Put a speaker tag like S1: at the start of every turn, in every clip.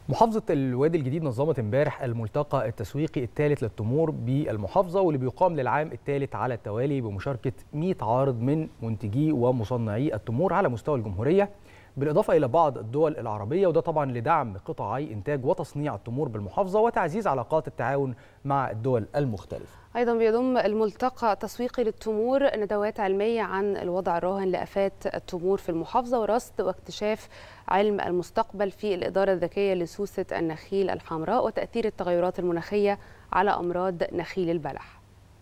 S1: محافظة الوادي الجديد نظمت امبارح الملتقى التسويقي الثالث للتمور بالمحافظة واللي بيقام للعام الثالث على التوالي بمشاركة 100 عارض من منتجي ومصنعي التمور على مستوى الجمهورية بالإضافة إلى بعض الدول العربية وده طبعا لدعم قطاعي إنتاج وتصنيع التمور بالمحافظة وتعزيز علاقات التعاون مع الدول المختلفة
S2: أيضا بيضم الملتقى التسويقي للتمور ندوات علمية عن الوضع الراهن لآفات التمور في المحافظة ورصد واكتشاف علم المستقبل في الإدارة الذكية لسوسة النخيل الحمراء وتأثير التغيرات المناخية على أمراض نخيل البلح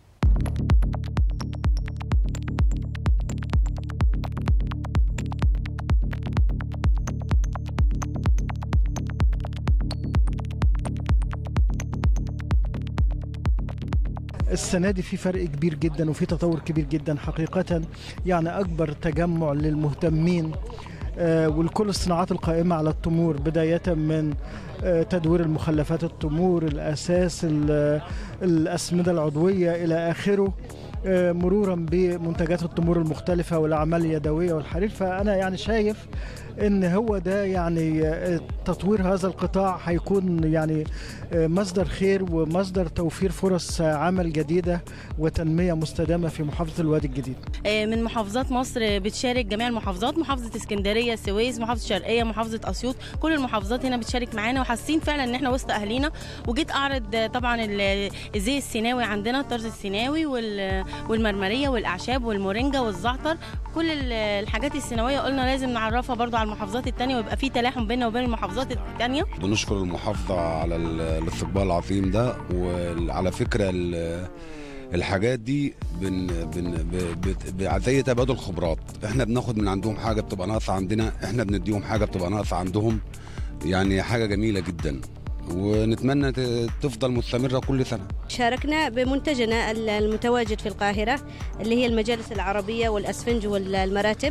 S3: السنه دي في فرق كبير جدا وفي تطور كبير جدا حقيقه يعني اكبر تجمع للمهتمين آه، ولكل الصناعات القائمة على التمور بداية من آه، تدوير المخلفات التمور الأساس ال- الأسمدة العضوية إلى آخره آه، مرورا بمنتجات التمور المختلفة والأعمال اليدوية والحرير فأنا يعني شايف ان هو ده يعني آه، تطوير هذا القطاع هيكون يعني آه، مصدر خير ومصدر توفير فرص آه، عمل جديدة وتنمية مستدامة في محافظة الوادي الجديد
S4: من محافظات مصر بتشارك جميع المحافظات محافظة اسكندرية السويس محافظة الشرقية محافظة أسيوط كل المحافظات هنا بتشارك معانا وحاسين فعلا ان احنا وسط اهالينا وجيت اعرض طبعا ال- الزي السيناوي عندنا الطرز السيناوي وال- والمرمرية والاعشاب والمورينجا والزعتر كل ال- الحاجات السيناوية قلنا لازم نعرفها برضو على المحافظات التانية ويبقى في تلاحم بيننا وبين المحافظات التانية
S5: بنشكر المحافظة على ال- الاستقبال العظيم ده وعلى فكرة ال- الحاجات دي بن بن ب- بت- ب- زي تبادل خبرات احنا بناخد من عندهم حاجة بتبقى ناقصة عندنا احنا بنديهم حاجة بتبقى ناقصة عندهم يعني حاجة جميلة جدا ونتمنى ت- تفضل مستمرة كل سنة
S6: شاركنا بمنتجنا المتواجد في القاهرة اللي هي المجالس العربية والأسفنج والمراتب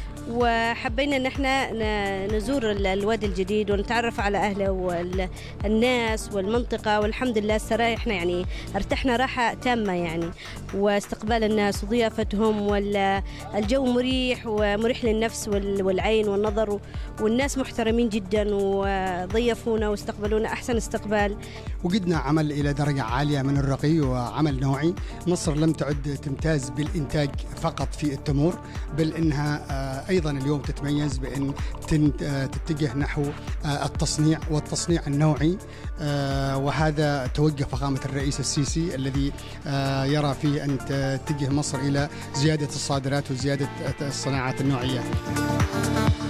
S6: وحبينا ان احنا ن- نزور ال- الوادي الجديد ونتعرف على اهله والناس والمنطقه والحمد لله السراء احنا يعني ارتحنا راحه تامه يعني واستقبال الناس وضيافتهم والجو مريح ومريح للنفس وال- والعين والنظر والناس محترمين جدا وضيفونا واستقبلونا احسن استقبال
S7: وجدنا عمل إلى درجة عالية من الرقي وعمل نوعي مصر لم تعد تمتاز بالإنتاج فقط في التمور بل إنها آه، أيضا اليوم تتميز بأن تن- آه، تتجه نحو آه، التصنيع والتصنيع النوعي آه، وهذا توجه فخامة الرئيس السيسي الذي آه، يرى فيه أن تتجه مصر إلى زيادة الصادرات وزيادة الصناعات النوعية